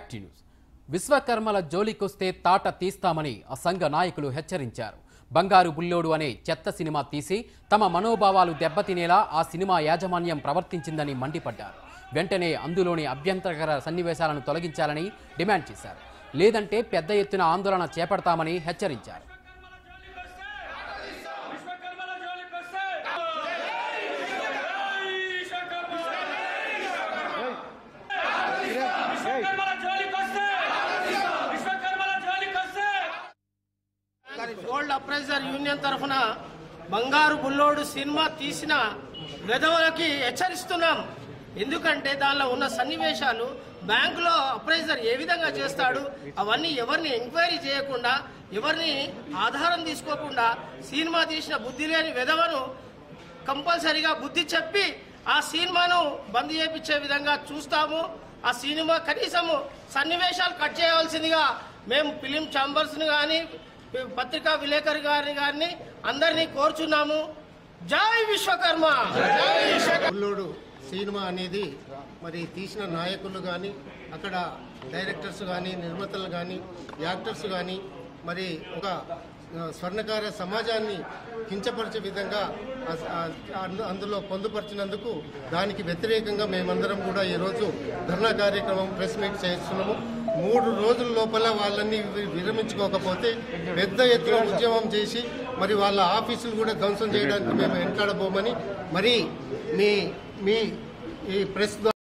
యాక్టి news విశ్వకర్మల జోలికొస్తే తాట తీస్తామని ఆ సంఘ నాయకులు హెచ్చరించారు బంగారు బుల్లోడు అనే చెత్త సినిమా తీసి తమ మనోభావాలు దెబ్బతినేలా ఆ సినిమా యాజమాన్యం ప్రవర్తించిందని మండిపడ్డారు వెంటనే అందులోని అభ్యంతరకర సన్నివేశాలను తొలగించాలని డిమాండ్ చేశారు లేదంటే పెద్ద ఎత్తున ఆందోళన చేపడతామని హెచ్చరించారు విశ్వకర్మల జోలికొస్తే విశ్వకర్మ విశ్వకర్మల జోలికొస్తే విశ్వకర్మల జోలికొస్తే గోల్డ్ అప్రైజర్ యూనియన్ తరఫున బంగారు బుల్లోడు సినిమా తీసిన వెధవలకి హెచ్చరిస్తున్నాం ఎందుకంటే దానిలో ఉన్న సన్నివేశాలు బ్యాంకులో అప్రైజర్ ఏ విధంగా చేస్తాడు అవన్నీ ఎవరిని ఎంక్వైరీ చేయకుండా ఎవరిని ఆధారం తీసుకోకుండా సినిమా తీసిన బుద్ధి లేని వెధవను కంపల్సరీగా బుద్ధి చెప్పి ఆ సినిమాను బంద్ చేయించే విధంగా చూస్తాము ఆ సినిమా కనీసము సన్నివేశాలు కట్ చేయవలసిందిగా మేము ఫిలిం ఛాంబర్స్ని కానీ పత్రికా విలేకరి గారిని గారిని అందరినీ కోరుచున్నాము జై విశ్వకర్మ జై విశ్వకర్మ బుల్లోడు సినిమా అనేది మరి తీసిన నాయకులు కానీ అక్కడ డైరెక్టర్స్ కానీ నిర్మాతలు కానీ యాక్టర్స్ కానీ మరి ఒక ఆ, స్వర్ణకార సమాజాన్ని కించపరిచే విధంగా ఆ- ఆ- అందు- అందులో పొందుపరిచినందుకు దానికి వ్యతిరేకంగా మేమందరం కూడా ఈరోజు ధర్నా కార్యక్రమం ప్రెస్ మీట్ చేస్తున్నాము మూడు రోజుల లోపల వాళ్ళని వి- విరమించుకోకపోతే పెద్ద ఎత్తున ఉద్యమం చేసి మరి వాళ్ళ ఆఫీసులు కూడా ధ్వంసం చేయడానికి మేము వెంటాడబోమని మరి మీ మీ ఈ ప్రెస్ ద్వారా